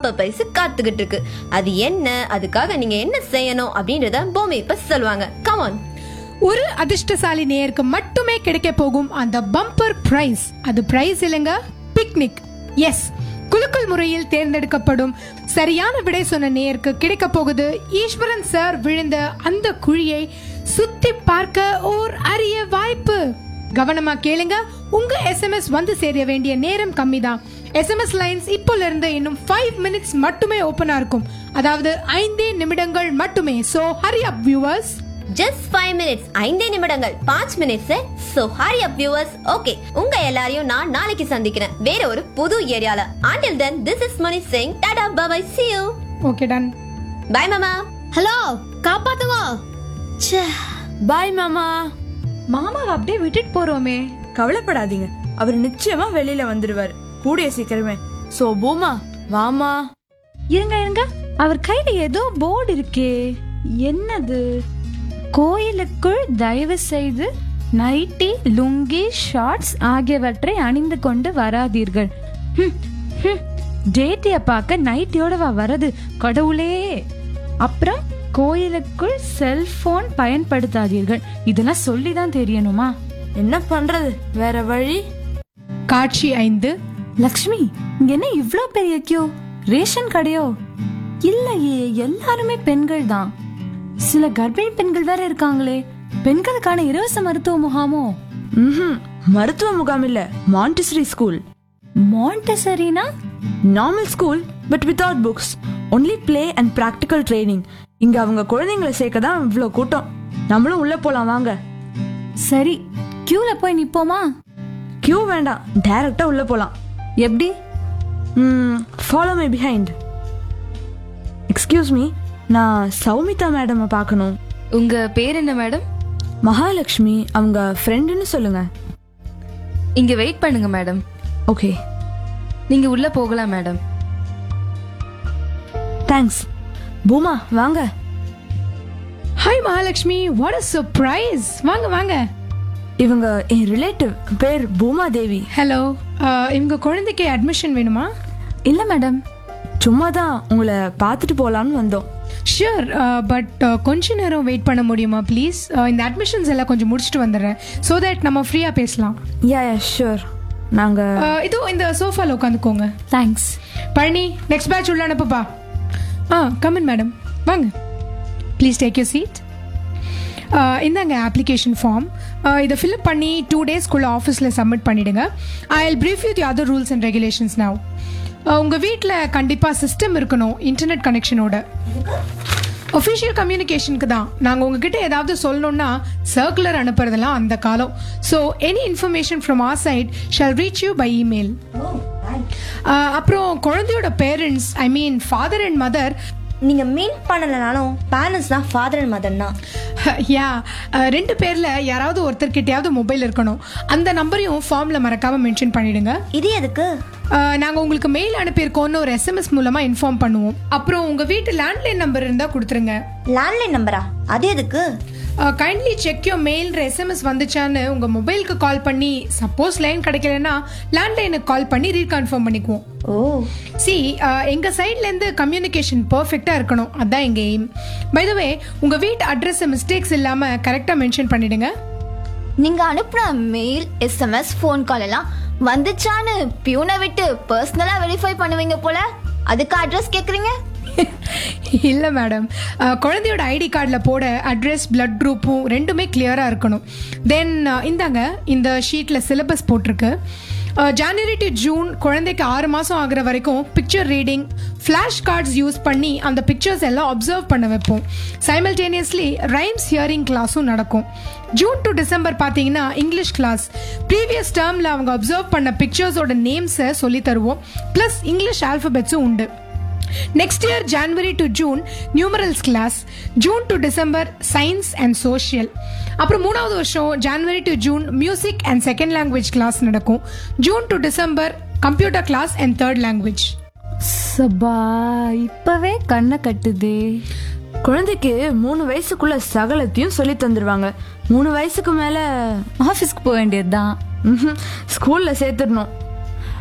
Bumper பரிசு காத்துக்கிட்டு இருக்கு அது என்ன அதுக்காக நீங்க என்ன செய்யணும் அப்படின்றத பூமி இப்ப சொல்லுவாங்க கமான் ஒரு அதிர்ஷ்டசாலி நேயருக்கு மட்டுமே கிடைக்க போகும் அந்த பம்பர் பிரைஸ் அது பிரைஸ் இல்லைங்க பிக்னிக் எஸ் குலுக்கல் முறையில் தேர்ந்தெடுக்கப்படும் சரியான விடை சொன்ன நேயருக்கு கிடைக்க போகுது ஈஸ்வரன் சார் விழுந்த அந்த குழியை சுத்தி பார்க்க ஓர் அரிய வாய்ப்பு கவனமா கேளுங்க உங்க எஸ்எம்எஸ் வந்து சேர வேண்டிய நேரம் கம்மி தான் எஸ்எம்எஸ் லைன்ஸ் இப்போல இருந்து இன்னும் ஃபைவ் மினிட்ஸ் மட்டுமே ஓபனா இருக்கும் அதாவது ஐந்தே நிமிடங்கள் மட்டுமே so hurry up viewers just five minutes ஐந்தே நிமிடங்கள் பாஞ்ச் minutes so hurry up viewers okay உங்க எல்லாரையும் நான் நாளைக்கு சந்திக்கிறேன் வேற ஒரு புது ஏரியால ஆண்டில் then this is Mani Singh tata bye see you okay done bye மாமா ஹலோ காப்பாத்துங்க பாய் மாமா மாமாவை அப்படியே விட்டுட்டு போறோமே கவலைப்படாதீங்க அவர் நிச்சயமா வெளியில வந்துடுவார் கூடிய சீக்கிரமே சோ பூமா வாமா இருங்க இருங்க அவர் கையில ஏதோ போர்டு இருக்கே என்னது கோயிலுக்குள் தயவு செய்து நைட்டி லுங்கி ஷார்ட்ஸ் ஆகியவற்றை அணிந்து கொண்டு வராதீர்கள் ஹம், ஹம். டேட்டிய பார்க்க நைட்டியோடவா வரது கடவுளே அப்புறம் கோயிலுக்குள் செல்போன் பயன்படுத்தாதீர்கள் இதெல்லாம் சொல்லிதான் தெரியணுமா என்ன பண்றது வேற வழி காட்சி ஐந்து லக்ஷ்மி இங்க என்ன இவ்ளோ பெரிய கியூ ரேஷன் கடையோ இல்லையே எல்லாருமே பெண்கள் தான் சில கர்ப்பிணி பெண்கள் வேற இருக்காங்களே பெண்களுக்கான இலவச மருத்துவ முகாமோ ம்ஹும். மருத்துவ முகாம் இல்ல மாண்டிசரி ஸ்கூல் மாண்டசரினா normal school but without books only play and practical training இங்க அவங்க குழந்தைங்களை சேர்க்க தான் இவ்வளோ கூட்டம் நம்மளும் உள்ள போலாம் வாங்க சரி கியூல போய் நிப்போமா கியூ வேண்டாம் டைரக்டா உள்ள போலாம் எப்படி follow my behind excuse me நான் சௌமிதா மேடம் பார்க்கணும் உங்க பேர் என்ன மேடம் மகாலட்சுமி அவங்க ஃப்ரெண்டுன்னு சொல்லுங்க இங்க வெயிட் பண்ணுங்க மேடம் ஓகே நீங்க உள்ள போகலாம் மேடம் தேங்க்ஸ் பூமா வாங்க hi Mahalakshmi what a surprise வாங்க வாங்க இவங்க என் ரிலேட்டிவ் பேர் பூமா தேவி ஹலோ இவங்க குழந்தைக்கு அட்மிஷன் வேணுமா இல்ல மேடம் சும்மா தான் உங்களை பார்த்துட்டு போலான்னு வந்தோம் ஷியோர் பட் கொஞ்ச நேரம் வெயிட் பண்ண முடியுமா ப்ளீஸ் இந்த அட்மிஷன்ஸ் எல்லாம் கொஞ்சம் முடிச்சுட்டு வந்துடுறேன் ஸோ தட் நம்ம ஃப்ரீயாக பேசலாம் யா யா ஷூர் நாங்க Uh, இதோ இந்த சோஃபால உட்காந்துக்கோங்க தேங்க்ஸ் பழனி நெக்ஸ்ட் பேட்ச் உள்ள அனுப்புப்பா ஆ கமன் மேடம் வாங்க ப்ளீஸ் டேக் யூ சீட் இந்தாங்க அப்ளிகேஷன் ஃபார்ம் இதை ஃபில்அப் பண்ணி டூ டேஸ்க்குள்ள ஆஃபீஸில் சப்மிட் பண்ணிடுங்க I will brief you the other rules and regulations now உங்கள் வீட்டில் கண்டிப்பாக சிஸ்டம் இருக்கணும் இன்டர்நெட் கனெக்ஷனோட ஒஃபிஷியல் கம்யூனிகேஷனுக்கு தான் நாங்கள் உங்ககிட்ட ஏதாவது சொல்லணும்னா சர்க்குலர் அனுப்புறதெல்லாம் அந்த காலம் so any information from our side shall reach you by email அப்புறம் குழந்தையோட parents I mean father and mother நீங்க மீன் பண்ணலனாலும் பேரண்ட்ஸ் தான் ஃபாதர் அண்ட் மதர் தான் யா ரெண்டு பேர்ல யாராவது ஒருத்தர்கிட்டயாவது மொபைல் இருக்கணும் அந்த நம்பரையும் ஃபார்ம்ல மறக்காம மென்ஷன் பண்ணிடுங்க இது எதுக்கு அஹ், நாங்க உங்களுக்கு மெயில் அனுப்பியிருக்கோம்னு ஒரு எஸ்எம்எஸ் மூலமா இன்ஃபார்ம் பண்ணுவோம் அப்புறம் உங்க வீட்டு லேண்ட்லைன் நம்பர் இருந்தா கொடுத்துருங்க லேண்ட்லைன் நம்பரா அது எதுக்கு கைண்ட்லி செக் யோ மெயில்ன்ற எஸ்எம்எஸ் வந்துச்சான்னு உங்க மொபைலுக்கு கால் பண்ணி சப்போஸ் லைன் கிடைக்கலன்னா லேண்ட்லைனுக்கு கால் பண்ணி ரீகன்ஃபார்ம் பண்ணிக்குவோம் ஓ சி எங்க சைட்ல இருந்து கம்யூனிகேஷன் பெர்ஃபெக்ட்டா இருக்கணும் அதான் எங்க எய்ம் பை த வே உங்க வீட்டு அட்ரஸ் மிஸ்டேக்ஸ் இல்லாம கரெக்டா மென்ஷன் பண்ணிடுங்க நீங்க அனுப்புன மெயில் எஸ்எம்எஸ் ஃபோன் கால் எல்லாம் வந்துச்சான்னு பியூனை விட்டு பர்சனலா வெரிஃபை பண்ணுவீங்க போல அதுக்கு அட்ரஸ் கேக்குறீங்க இல்ல மேடம் குழந்தையோட ஐடி கார்டில் போட அட்ரஸ் பிளட் குரூப்பும் ரெண்டுமே கிளியராக இருக்கணும் தென் இந்தாங்க இந்த ஷீட்டில் சிலபஸ் போட்டிருக்கு ஜனவரி டு ஜூன் குழந்தைக்கு ஆறு மாதம் ஆகுற வரைக்கும் picture reading flash cards use பண்ணி அந்த பிக்சர்ஸ் எல்லாம் அப்சர்வ் பண்ண வைப்போம் சைமல்டேனியஸ்லி ரைம்ஸ் ஹியரிங் கிளாஸும் நடக்கும் ஜூன் டு டிசம்பர் பார்த்தீங்கன்னா இங்கிலீஷ் கிளாஸ் ப்ரீவியஸ் டேர்மில் அவங்க அப்சர்வ் பண்ண பிக்சர்ஸோட நேம்ஸை சொல்லி தருவோம் ப்ளஸ் இங்கிலீஷ் ஆல்ஃபபெட்ஸும் உண்டு next year January to June numerals class June to December science and social அப்புறம் மூணாவது வருஷம் January to June music and second language class நடக்கும் June to December computer class and third language சபா இப்பவே கண்ணை கட்டுதே குழந்தைக்கு மூணு வயசுக்குள்ள சகலத்தையும் சொல்லி தந்துருவாங்க மூணு வயசுக்கு மேல ஆஃபீஸ்க்கு போக வேண்டியதுதான் ம்ஹும், ஸ்கூல்ல சேர்த்துடணும்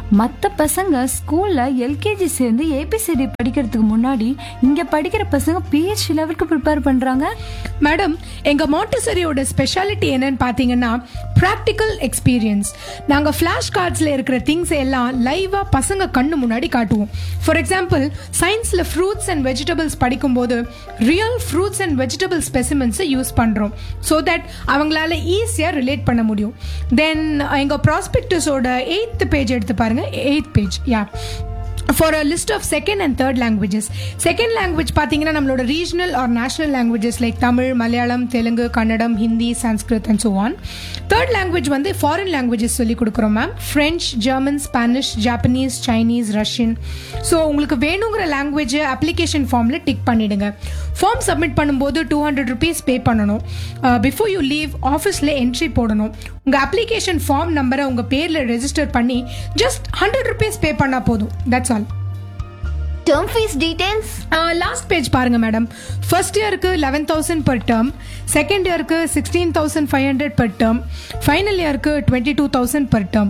மத்த பசங்க ஸ்கூல்ல எல்கேஜி சேர்ந்து ஏபிசிடி படிக்கிறதுக்கு முன்னாடி இங்க படிக்கிற பசங்க பிஹெச்டி லெவலுக்கு ப்ரிப்பேர் பண்றாங்க மேடம் எங்க மாண்டசரியோட ஸ்பெஷாலிட்டி என்னன்னு பாத்தீங்கன்னா ப்ராக்டிக்கல் எக்ஸ்பீரியன்ஸ் நாங்க ஃபிளாஷ் கார்ட்ஸ்ல இருக்கிற திங்ஸ் எல்லாம் லைவா பசங்க கண்ணு முன்னாடி காட்டுவோம் ஃபார் எக்ஸாம்பிள் சயின்ஸ்ல ஃப்ரூட்ஸ் அண்ட் வெஜிடபிள்ஸ் படிக்கும்போது ரியல் ஃப்ரூட்ஸ் அண்ட் வெஜிடபிள் ஸ்பெசிமென்ஸை யூஸ் பண்றோம் ஸோ தட் அவங்களால ஈஸியா ரிலேட் பண்ண முடியும் தென் எங்க ப்ராஸ்பெக்டஸோட எயித் பேஜ் எடுத்து பாருங்க eighth page yeah for a list of second and third languages second language பார்த்தீங்கன்னா நம்மளோட regional or national languages like Tamil Malayalam Telugu Kannada Hindi Sanskrit and so on third language வந்து ஃபாரின் லாங்குவேஜஸ் சொல்லி கொடுக்குறோம் ma'am French German Spanish Japanese Chinese Russian so உங்களுக்கு வேணுங்கிற language application ஃபார்மில் tick பண்ணிடுங்க form submit பண்ணும்போது டூ ஹண்ட்ரட் ருபீஸ் பே பண்ணணும் பிஃபோர் யூ லீவ் ஆஃபீஸில் என்ட்ரி போடணும் உங்கள் அப்ளிகேஷன் ஃபார்ம் நம்பரை உங்கள் பேரில் ரெஜிஸ்டர் பண்ணி ஜஸ்ட் ஹண்ட்ரட் ருபீஸ் பே பண்ணால் போதும் that's all term fees details last page பாருங்க மேடம் ஃபர்ஸ்ட் இயருக்கு eleven thousand per term second இயருக்கு sixteen thousand five hundred per term final இயருக்கு twenty two thousand per term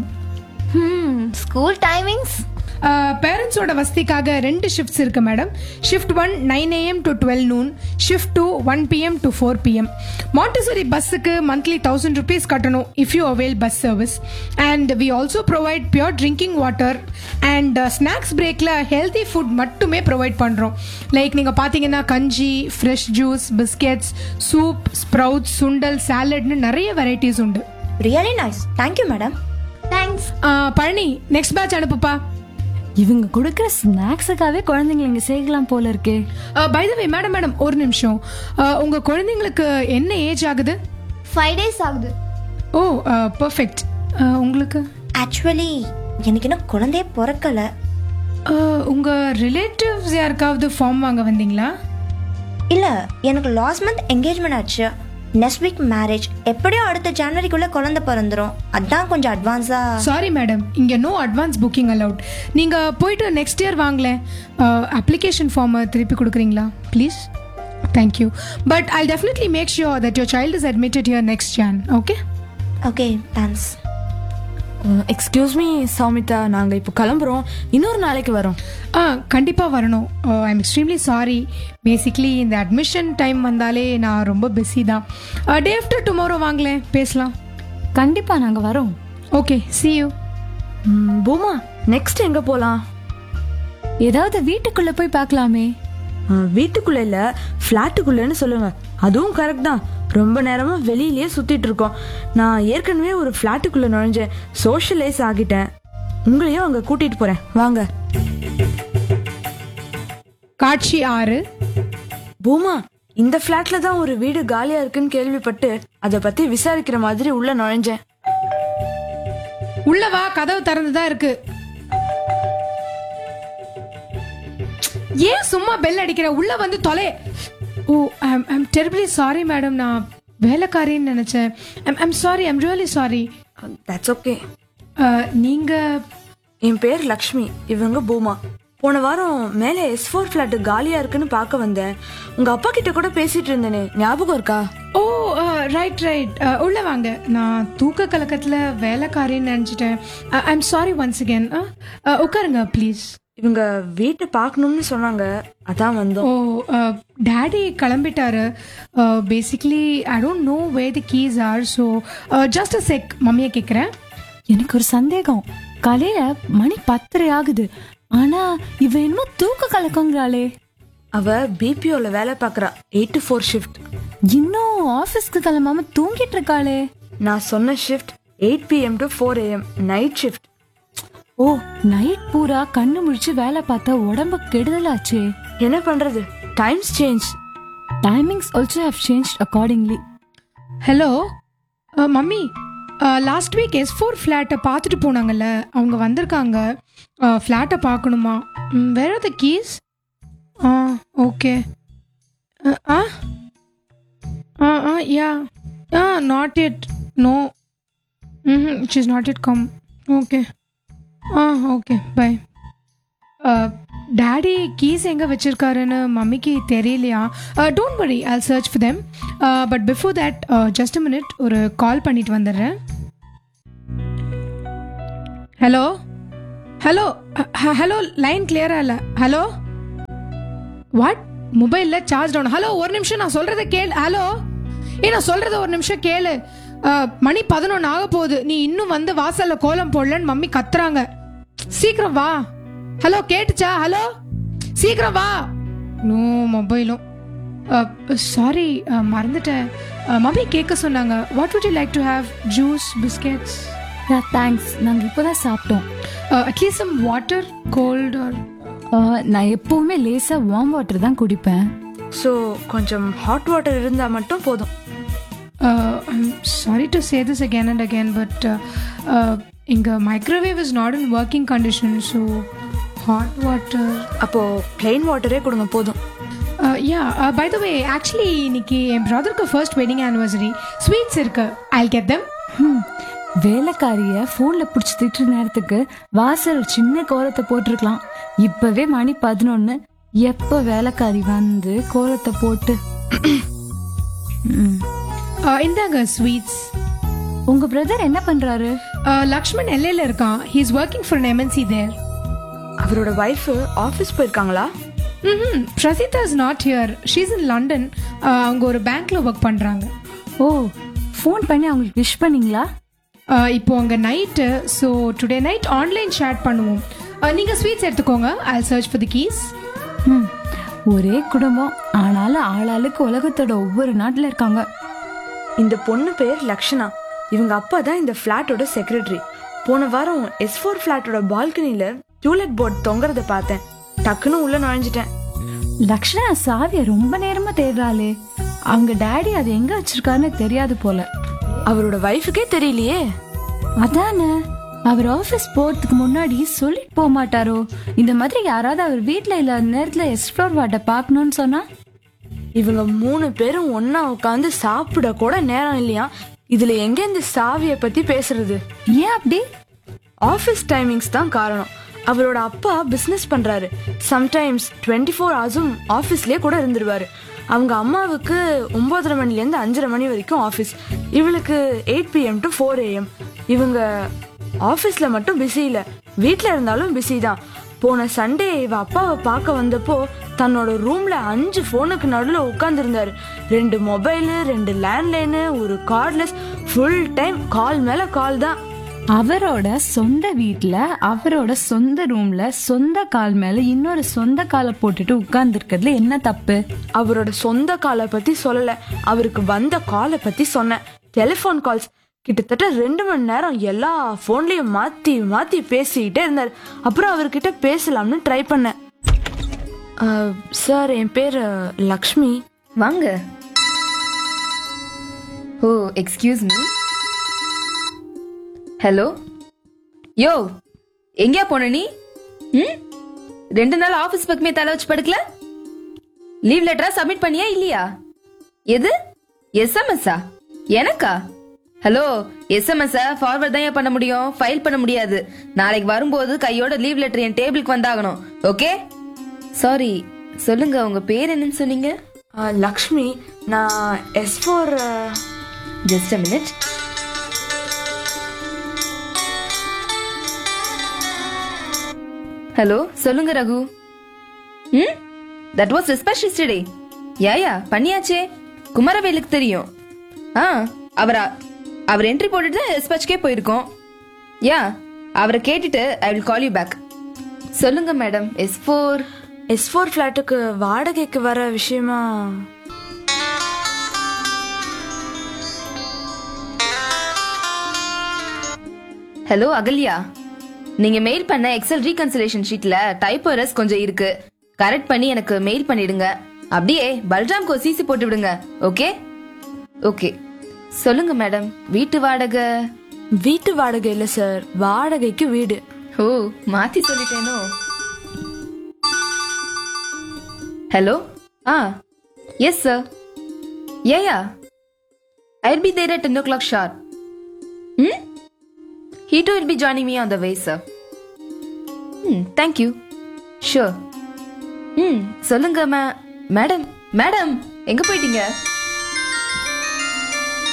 ம் school timings பேரண்ட்ஸோட வசதிக்காக ரெண்டு ஷிஃப்ட்ஸ் இருக்கு madam shift one nine AM to twelve noon shift two one PM to four PM montessori பஸ்ஸுக்கு monthly thousand rupees கட்டணும் if you avail bus service and we also provide pure drinking water and snacks பிரேக்கில் healthy food மட்டுமே provide பண்ணுறோம் like நீங்கள் பார்த்தீங்கன்னா கஞ்சி fresh juice biscuits soup sprouts சுண்டல் சாலட்னு நிறைய வெரைட்டிஸ் உண்டு really nice thank you madam thanks Uh, Palani next batch அனுப்புப்பா இவங்க கொடுக்குற ஸ்நாக்ஸுக்காகவே குழந்தைங்களை இங்க சேர்க்கலாம் போல இருக்கே by the way madam madam ஒரு நிமிஷம் Uh, உங்க குழந்தைங்களுக்கு என்ன ஏஜ் ஆகுது ஃபைவ் டேஸ் ஆகுது ஓ பர்ஃபெக்ட் உங்களுக்கு ஆக்சுவலி எனக்கு இன்னும் குழந்தையே பிறக்கல Uh, உங்க ரிலேட்டிவ்ஸ் யாருக்காவது ஃபார்ம் வாங்க வந்தீங்களா இல்ல எனக்கு லாஸ்ட் மந்த் என்கேஜ்மெண்ட் ஆச்சு நெக்ஸ்ட் வீக் மேரேஜ் எப்படியும் அடுத்த ஜனவரிக்குள்ள குழந்தை பிறந்துரும் அதான் கொஞ்சம் அட்வான்ஸா சாரி மேடம் இங்க நோ அட்வான்ஸ் புக்கிங் அலவுட் நீங்க போயிட்டு நெக்ஸ்ட் இயர் வாங்களேன் அப்ளிகேஷன் ஃபார்மை திருப்பி கொடுக்குறீங்களா please thank you but I definitely make sure that your child is admitted year next Jan okay okay thanks excuse me Soumitha நாங்க இப்போ கிளம்புறோம் இன்னொரு நாளைக்கு வரோம் ஆ கண்டிப்பாக வரணும் I am extremely sorry basically இந்த அட்மிஷன் டைம் வந்தாலே நான் ரொம்ப பிஸி தான் டே ஆஃப்டர் டுமாரோ வாங்களேன் பேசலாம் கண்டிப்பா நாங்க வரோம் ஓகே see you ம், பூமா நெக்ஸ்ட் எங்க போலாம் ஏதாவது வீட்டுக்குள்ள போய் பார்க்கலாமே ஆ, வீட்டுக்குள்ள இல்ல ஃபிளாட்டுக்குள்ளன்னு சொல்லுங்க அதுவும் கரெக்ட் தான் ரொம்ப நேரமா வெளியிலயே சுத்திட்டு இருக்கோம் நான் ஏற்கனவே ஒரு ஃபிளாட்டுக்குள்ள நுழைஞ்சேன் சோஷியலைஸ் ஆகிட்டேன் உங்களையும் அங்க கூட்டிட்டு போறேன் வாங்க காட்சி ஆறு பூமா இந்த ஃபிளாட்ல தான் ஒரு வீடு காலியா இருக்குன்னு கேள்விப்பட்டு அதை பத்தி விசாரிக்கிற மாதிரி உள்ள நுழைஞ்சேன் உள்ள வா கதவு திறந்துதான் இருக்கு ஏன் சும்மா பெல் அடிக்கிற உள்ள வந்து தொலை oh I'm I'm terribly sorry madam நான் வேலைக்காரின்னு நினைச்சேன் I'm I'm sorry I'm really sorry that's okay நீங்க என் பேர் லக்ஷ்மி இவங்க பூமா போன வாரம் மேலே எஸ் ஃபோர் ஃபிளாட் காலியா இருக்குன்னு பார்க்க வந்தேன் உங்க அப்பா கிட்ட கூட பேசிட்டு இருந்தேனே ஞாபகம் இருக்கா ஓ ரைட் ரைட் உள்ள வாங்க நான் தூக்க கலக்கத்துல வேலைக்காரின்னு நினைச்சிட்டேன் ஐம் சாரி ஒன்ஸ் அகேன் உட்காருங்க ப்ளீஸ் இவங்க வீட்டை பார்க்கணும்னு சொன்னாங்க அதான் வந்தோம் ஓ டேடி கிளம்பிட்டாரு basically I don't know where the keys are so just a check மம்மியை கேட்குறேன் எனக்கு ஒரு சந்தேகம் காலையில மணி பத்தரை ஆகுது ஆனா இவ என்னமோ தூக்க கலக்கங்கிறாளே அவ பிபிஓல வேலை பார்க்கறா எயிட் டு ஃபோர் ஷிஃப்ட் இன்னும் ஆபீஸ்க்கு கிளம்பாம தூங்கிட்டு இருக்காளே நான் சொன்ன shift eight PM to four AM night shift oh night பூரா கண்ணு முழிச்சு வேலை பார்த்தா உடம்பு கெடுதலாச்சே என்ன பண்றது times change timings also have change accordingly hello mummy last week S four ஃப்ளாட்டை பார்த்துட்டு போனாங்கல்ல அவங்க வந்திருக்காங்க ஃப்ளாட்டை பார்க்கணுமா வேற the keys ah okay ah ah ah yeah ah not yet no hmm it is not yet come okay ah okay bye daddy keys எங்கே வச்சிருக்காருன்னு மம்மிக்கு தெரியலையா don't worry I search for them but before that just minute ஒரு கால் பண்ணிட்டு வந்துடுறேன் hello hello hello line கிளியரா இல்ல hello what மொபைல்ல charge down hello ஒரு நிமிஷம் நான் சொல்றத கேளு ஹலோ ஏ நான் சொல்றத ஒரு நிமிஷம் கேளு அஹ், மணி பதினொன்று ஆக போகுது நீ இன்னும் வந்து வாசல்ல கோலம் போடலன்னு மம்மி கத்துறாங்க சீக்கிரம் வா ஹலோ கேட்டுச்சா ஹலோ சீக்கிரம் வா நோ மொபைலும் சாரி மறந்துட்டேன் அஹ், மம்மி கேட்க சொன்னாங்க what would you like to have juice biscuits yeah thanks நாங்க இப்போதான் சாப்பிட்டோம் at least some water cold or Uh, நான் எப்பவுமே லேசா வார்ம் வாட்டர் தான் குடிப்பேன் ஸோ கொஞ்சம் ஹாட் வாட்டர் இருந்தால் மட்டும் போதும் Uh, I'm sorry to say this again and again, but uh, uh, Inga, microwave is not in working condition, so hot water. அப்போது plain வாட்டரே கொடுங்க போதும் Uh, yeah, uh, by the way, actually, இன்னைக்கு என் brotherக்கு first wedding anniversary sweets இருக்கு I'll get them. ஹம், வேலைக்காரிய போன்ல பிடிச்சி திட்டுற நேரத்துக்கு வாசல் ஒரு சின்ன கோலத்தை போட்டிருக்கலாம் இப்பவே மணி பதினொன்னு எப்ப வேலைக்காரி வந்து கோலத்தை போட்டு ம். Uh, இந்தாங்க ஸ்வீட்ஸ் உங்க பிரதர் என்ன பண்றாரு லக்ஷ்மண் எல்லையில் இருக்கான் he is working for an MNC there. அவரோட ஒய்ஃபு ஆஃபீஸ் போயிருக்காங்களா ம் Prasitha is not here she's in London அவங்க ஒரு பேங்க்ல ஒர்க் பண்றாங்க ஓ ஃபோன் பண்ணி அவங்களுக்கு விஷ் பண்ணீங்களா Uh, இப்போ அங்கே night so today night online chat பண்ணுவோம் Uh, நீங்க ஸ்வீட்ஸ் எடுத்துக்கோங்க I search for the keys ம். ஒரே குடும்பம் ஆனாலும் ஆளாளுக்கு உலகத்தோட ஒவ்வொரு நாட்டுல இருக்காங்க இந்த பொண்ணு பேர் லக்ஷனா இவங்க அப்பா தான் இந்த ஃப்ளாட்டோட செக்ரட்டரி போன வாரம் எஸ் ஃபோர் ஃப்ளாட்டோட பால்கனியில் டியூலெட் போர்ட் தொங்குறத பார்த்தேன் டக்குன்னு உள்ள நுழைஞ்சிட்டேன் லக்ஷனா சாவிய ரொம்ப நேரமா தேடுறாளே அவங்க டாடி அது எங்க வச்சிருக்காருன்னு தெரியாது போல அவரோட ஒய்ஃபுக்கே தெரியலையே அதானே அவர் ஆபீஸ் போறதுக்கு முன்னாடி சொல்லிட்டு போக மாட்டாரோ இந்த மாதிரி யாராவது அவர் வீட்ல இல்லாத நேரத்துல எக்ஸ்ப்ளோர் வாட்ட பார்க்கணும்னு சொன்னா இவங்க மூணு பேரும் ஒண்ணா உட்காந்து சாப்பிட கூட நேரம் இல்லையா இதுல எங்க இந்த சாவியை பத்தி பேசுறது ஏன் அப்படி ஆஃபீஸ் டைமிங்ஸ் தான் காரணம் அவரோட அப்பா பிஸ்னஸ் பண்றாரு சம்டைம்ஸ் டுவெண்ட்டி ஃபோர் ஹவர்ஸும் ஆஃபீஸ்லேயே கூட இருந்துருவாரு அவங்க அம்மாவுக்கு ஒன்பதரை மணிலேருந்து அஞ்சரை மணி வரைக்கும் ஆஃபீஸ் இவளுக்கு eight PM to four AM இவங்க ஆஃபீஸில் மட்டும் பிஸி இல்லை வீட்டில் இருந்தாலும் பிஸி தான் போன சண்டே இவ அப்பாவை பார்க்க வந்தப்போ தன்னோட ரூம்ல அஞ்சு ஃபோனுக்கு நடுவில் உட்காந்துருந்தாரு ரெண்டு மொபைலு ரெண்டு லேண்ட்லைனு ஒரு கார்ட்லெஸ் ஃபுல் டைம் கால் மேலே கால் தான் அவரோட சொந்த வீட்ல அவரோட சொந்த ரூம்ல சொந்த கால் மேல இன்னொரு சொந்த காலை போட்டுட்டு உட்கார்ந்து என்ன தப்பு அவரோட சொந்த காலை பத்தி சொல்லல அவருக்கு வந்த காலை பத்தி சொன்னேன் டெலிஃபோன் கால்ஸ் கிட்டத்தட்ட ரெண்டு மணி நேரம் எல்லா ஃபோன்லயும் மாத்தி மாத்தி பேசிக்கிட்டே இருந்தார் அப்புறம் அவர்கிட்ட பேசலாம்னு ட்ரை பண்ணேன் சார் என் பேர் லக்ஷ்மி வாங்க ஓ எக்ஸ்கியூஸ் மீ ஹலோ யோ எங்கேயா போன நீ ம் ரெண்டு நாள் ஆபீஸ் பக்கமே தலை வச்சு படுக்கல லீவ் லெட்டரா சப்மிட் பண்ணியா இல்லையா எது எஸ்எம்எஸ்ஸா எனக்கா ஹலோ எஸ்எம்எஸ் ஃபார்வர்ட் தான் ஏன் பண்ண முடியும் ஃபைல் பண்ண முடியாது நாளைக்கு வரும்போது கையோட லீவ் லெட்டர் என் டேபிளுக்கு வந்தாகணும் ஓகே சாரி சொல்லுங்க உங்க பேர் என்னன்னு சொன்னீங்க அஹ், லக்ஷ்மி நான் S four just a minute hello சொல்லுங்க ரகு ம் that was special stay yeah yeah பண்ணியாச்சே குமாரவேலுக்கு தெரியும் ஆ அவரா அவர் என்ட்ரி போட்டுட்டு தான் எஸ்பெச்கே போயிருக்கோம் யா அவரை கேட்டுட்டு I will call you back சொல்லுங்க madam S four S four ஃப்ளாட்டுக்கு வாடகைக்கு வர விஷயமா ஹலோ அகல்யா நீங்க மெயில் பண்ண எக்ஸல் ரீகன்சிலேஷன் ஷீட்ல டைப் எரர்ஸ் கொஞ்சம் இருக்கு கரெக்ட் பண்ணி எனக்கு மெயில் பண்ணிடுங்க அப்படியே பல்ராம்க்கு ஒரு சிசி போட்டு விடுங்க ஓகே ஓகே சொல்லுங்க மேடம் வீட்டு வாடகை வீட்டு வாடகை இல்லை சார் வாடகைக்கு வீடு ஓ மாத்தி சொல்லிட்டேனோ ஹலோ ஆ yes sir yeah yeah I be there at ten o'clock sharp ம் He too will be joining me on the way, sir. Hmm, thank you. Sure. ம் சொல்லுங்க மே மேடம் மேடம் எங்க போயிட்டீங்க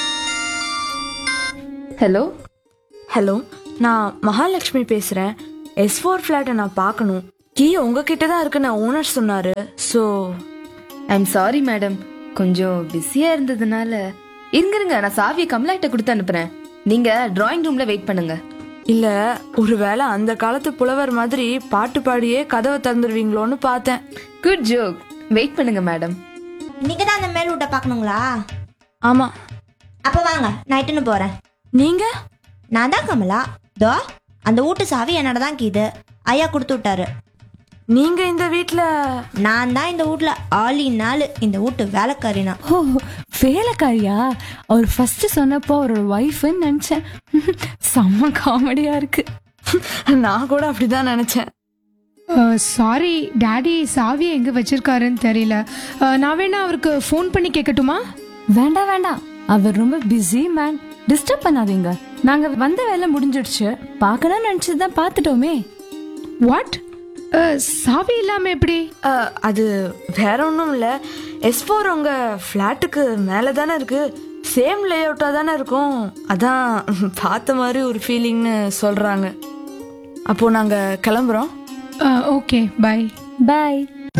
ஹலோ ஹலோ நான் மகாலட்சுமி பேசுகிறேன் S four ஃபிளாட்டை நான் பார்க்கணும் key உங்ககிட்ட தான் இருக்குன்னு ஓனர் சொன்னாரு ஸோ ஐம் சாரி மேடம் கொஞ்சம் பிஸியா இருந்ததுனால இருங்க இருங்க நான் சாவியை கமலாட்ட கொடுத்து அனுப்புறேன் நீங்க டிராயிங் ரூம்ல வெயிட் பண்ணுங்க இல்ல ஒருவேளை அந்த காலத்து புலவர் மாதிரி பாட்டு பாடியே கதவை திறந்துருவீங்களோன்னு பார்த்தேன் குட் ஜோக் வெயிட் பண்ணுங்க மேடம் நீங்க தான் அந்த மேல் வீட்டை பார்க்கணுங்களா ஆமா அப்போ வாங்க நைட்டுன்னு போறேன் நீங்க நான் தான் கமலா தோ அந்த வீட்டு சாவி என்னோட தான் கீது ஐயா கொடுத்து விட்டாரு நீங்க இந்த வீட்ல நான் தான் இந்த வீட்ல ஆளி நாள் இந்த வீட்டு வேலைக்காரினா ஓ வேலைக்காரியா அவர் ஃபர்ஸ்ட் சொன்னப்போ அவரோட ஒய்ஃப்னு நினைச்சேன் செம்ம காமெடியா இருக்கு நான் கூட அப்படிதான் நினைச்சேன் சாரி டாடி சாவியை எங்க வச்சிருக்காருன்னு தெரியல அஹ், நான் வேணா அவருக்கு ஃபோன் பண்ணி கேட்கட்டுமா வேண்டாம் வேண்டாம் அவர் ரொம்ப பிஸி மேன் டிஸ்டர்ப் பண்ணாதீங்க நாங்க வந்த வேலை முடிஞ்சிடுச்சு பார்க்கணும்னு நினைச்சது தான் பார்த்துட்டோமே வாட் சாவி இல்லாம எப்படி அஹ், அது வேற ஒன்றும் இல்லை எஸ் ஃபோர் உங்க ஃப்ளாட்டுக்கு மேலே தானே இருக்கு சேம் லே அவுட்டாக தானே இருக்கும் அதான் பார்த்த மாதிரி ஒரு ஃபீலிங்னு சொல்றாங்க அப்போ நாங்க கிளம்புறோம் ஓகே பை பாய்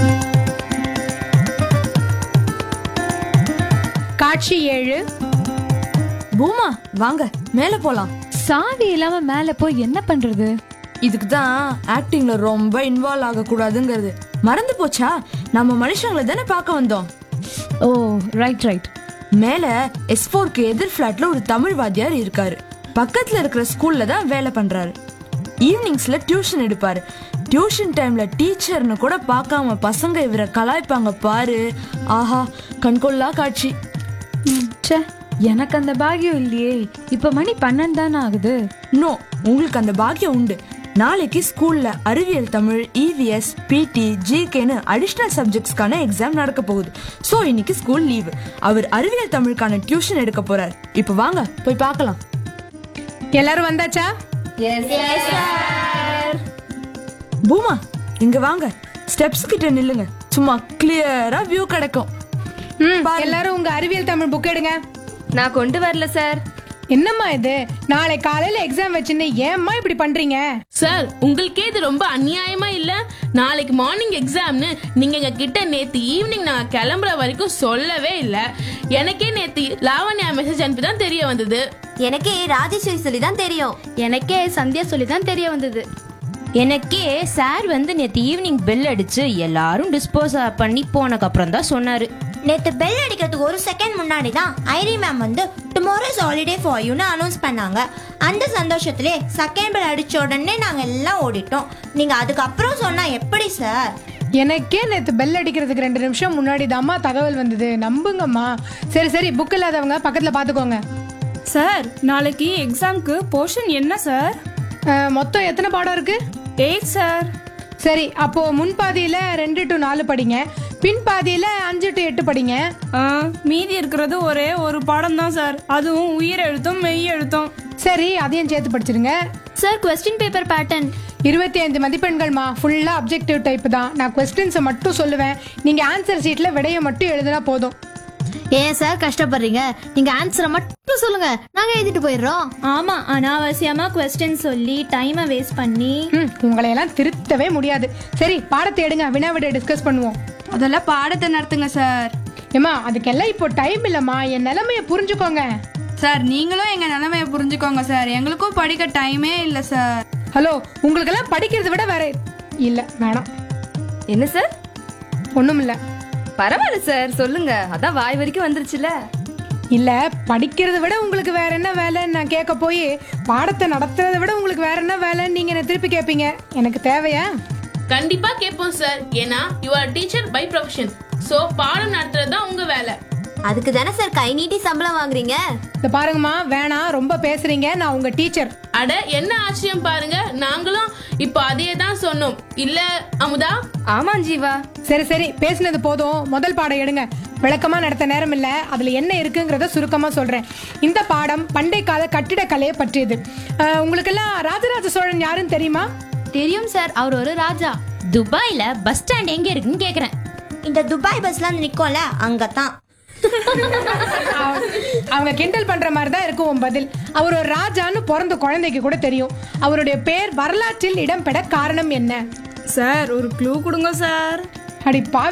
காட்சி ஏழு பூமா வாங்க மேலே போலாம் சாவி இல்லாம மேல போய் என்ன பண்றது இதுக்கு தான் ஆக்டிங்ல ரொம்ப இன்வால்வ் ஆகக்கூடாதுங்கிறது மறந்து போச்சா நம்ம மனுஷங்களை தானே பார்க்க வந்தோம் ஓ ரைட் ரைட் மேல எஸ் ஃபோர்க்கு எதிர் ஃபிளாட்ல ஒரு தமிழ் வாத்தியார் இருக்காரு பக்கத்துல இருக்கிற ஸ்கூல்ல தான் வேலை பண்றாரு ஈவினிங்ஸ்ல டியூஷன் எடுப்பாரு டியூஷன் டைம்ல டீச்சர்னு கூட பார்க்காம பசங்க இவரை கலாய்ப்பாங்க பாரு ஆஹா கண்கொள்ளா காட்சி ச்சே எனக்கு அந்த பாக்கியம் இல்லையே இப்ப மணி பன்னெண்டு தானே ஆகுது நோ உங்களுக்கு அந்த பாக்கியம் உண்டு நாளைக்கு ஸ்கூல்ல அறிவியல் தமிழ் இவிஎஸ் பிடி ஜிகேன்னு அடிஷ்னல் சப்ஜெக்ட்ஸ்க்கான எக்ஸாம் நடக்க போகுது ஸோ இன்னைக்கு ஸ்கூல் லீவு அவர் அறிவியல் தமிழுக்கான டியூஷன் எடுக்க போறார் இப்போ வாங்க போய் பார்க்கலாம் எல்லாரும் வந்தாச்சா பூமா இங்க வாங்க ஸ்டெப்ஸ் கிட்ட நில்லுங்க சும்மா கிளியரா வியூ கிடைக்கும் ம் எல்லாரும் உங்க அறிவியல் தமிழ் புக் எடுங்க நான் கொண்டு வரல சார் என்னம்மா இது நாளை காலையில எக்ஸாம் வச்சுன்னு ஏம்மா இப்படி பண்றீங்க சார் உங்களுக்கே இது ரொம்ப அநியாயமா இல்ல நாளைக்கு மார்னிங் எக்ஸாம்னு நீங்க எங்க கிட்ட நேத்து ஈவினிங் நான் கிளம்புற வரைக்கும் சொல்லவே இல்ல எனக்கே நேத்து லாவண்யா மெசேஜ் அனுப்பி தான் தெரிய வந்தது எனக்கே ராஜேஸ்வரி சொல்லி தான் தெரியும் எனக்கே சந்தியா சொல்லி தான் தெரிய வந்தது எனக்கே சார் வந்து நேத்து ஈவினிங் பெல் அடிச்சு எல்லாரும் டிஸ்போஸ் பண்ணி போனக்கு அப்புறம் தான் சொன்னாரு நேத்து பெல் அடிக்கிறதுக்கு ஒரு செகண்ட் முன்னாடி தான் ஐரி மேம் வந்து டுமாரோ இஸ் ஹாலிடே ஃபார் யூன்னு அனௌன்ஸ் பண்ணாங்க அந்த சந்தோஷத்திலே செகண்ட் பெல் அடிச்ச உடனே நாங்க எல்லாம் ஓடிட்டோம் நீங்க அதுக்கப்புறம் சொன்னா எப்படி சார் எனக்கே நேத்து பெல் அடிக்கிறதுக்கு ரெண்டு நிமிஷம் முன்னாடி தாம்மா தகவல் வந்தது நம்புங்கம்மா சரி சரி புக் இல்லாதவங்க பக்கத்துல பாத்துக்கோங்க சார் நாளைக்கு எக்ஸாம்க்கு போர்ஷன் என்ன சார் அஹ், மொத்தம் எத்தனை பாடம் இருக்கு எயிட் சார் சரி அப்போ முன் பாதியில ரெண்டு டு நாலு படிங்க பின் பாதியில அஞ்சு டு எட்டு படிங்க ஆ, மீதி இருக்கிறது ஒரே ஒரு பாடம் தான் சார் அதுவும் உயிர் எழுத்தும் மெய் எழுத்தும் சரி அதையும் சேர்த்து படிச்சிருங்க சார் கொஸ்டின் பேப்பர் பேட்டர்ன் இருபத்தி ஐந்து மதிப்பெண்கள்மா ஃபுல்லா அப்ஜெக்டிவ் டைப் தான் நான் கொஸ்டின்ஸை மட்டும் சொல்லுவேன் நீங்க ஆன்சர் ஷீட்ல விடையை மட்டும் எழுதினா போதும் ஏன் சார் கஷ்டப்படுறீங்க நீங்க ஆன்சரை மட்டும் சொல்லுங்க நாங்க எழுதிட்டு போயிடுறோம் ஆமா அனாவசியமா கொஸ்டின் சொல்லி டைமை வேஸ்ட் பண்ணி ம், உங்களை எல்லாம் திருத்தவே முடியாது சரி பாடத்தை எடுங்க வினா விட டிஸ்கஸ் பண்ணுவோம் முதல்ல பாடத்தை நடத்துங்க சார் ஏமா அதுக்கெல்லாம் இப்போ டைம் இல்லம்மா என் நிலைமைய புரிஞ்சுக்கோங்க சார் நீங்களும் எங்க நிலைமைய புரிஞ்சுக்கோங்க சார் எங்களுக்கும் படிக்க டைமே இல்ல சார் ஹலோ உங்களுக்கெல்லாம் படிக்கிறதை விட வேற இல்ல வேணாம் என்ன சார் ஒண்ணும் இல்ல பரவாயில்ல சார் சொல்லுங்க அதான் வாய் வரைக்கும் வந்துருச்சுல இல்ல படிக்கிறதை விட உங்களுக்கு வேற என்ன வேலைன்னு நான் கேட்க போய் பாடத்தை நடத்துறதை விட உங்களுக்கு வேற என்ன வேலைன்னு நீங்க என்ன திருப்பி கேட்பீங்க எனக்கு தேவையா கண்டிப்பா கேட்போம் சார் ஏன்னா you are teacher by profession so பாடம் நடத்துறது தான் உங்க வேலை அதுக்கு தானே சார் கை நீட்டி சம்பளம் வாங்குறீங்க இந்த பாருங்கம்மா வேணாம் ரொம்ப பேசுறீங்க நான் உங்க டீச்சர் அட என்ன ஆச்சரியம் பாருங்க நாங்களும் இப்போ அதே தான் சொன்னோம் இல்ல அமுதா ஆமா ஜீவா சரி சரி பேசினது போதும் முதல் பாடம் எடுங்க விளக்கமா நடத்த நேரம் இல்ல அதுல என்ன இருக்குங்கிறத சுருக்கமா சொல்றேன் இந்த பாடம் பண்டை கால கட்டிடக்கலையை பற்றியது அஹ், உங்களுக்கெல்லாம் ராஜராஜ சோழன் யாருன்னு தெரியுமா தெரியும் சார் அவர் ஒரு ராஜா துபாயில பஸ் ஸ்டாண்ட் எங்க இருக்குன்னு கேக்குறேன் இந்த துபாய் பஸ்ல வந்து நிக்கோம்ல அங்கதான் அவ- அவங்க கிண்டல் பண்ற மாதிரி தான் இருக்கும் உன் பதில் அவர் ஒரு ராஜான்னு பிறந்த குழந்தைக்கு கூட தெரியும் அவருடைய பேர் வரலாற்றில் இடம்பெற காரணம் என்ன சார் ஒரு க்ளூ கொடுங்க சார் அடி பாவி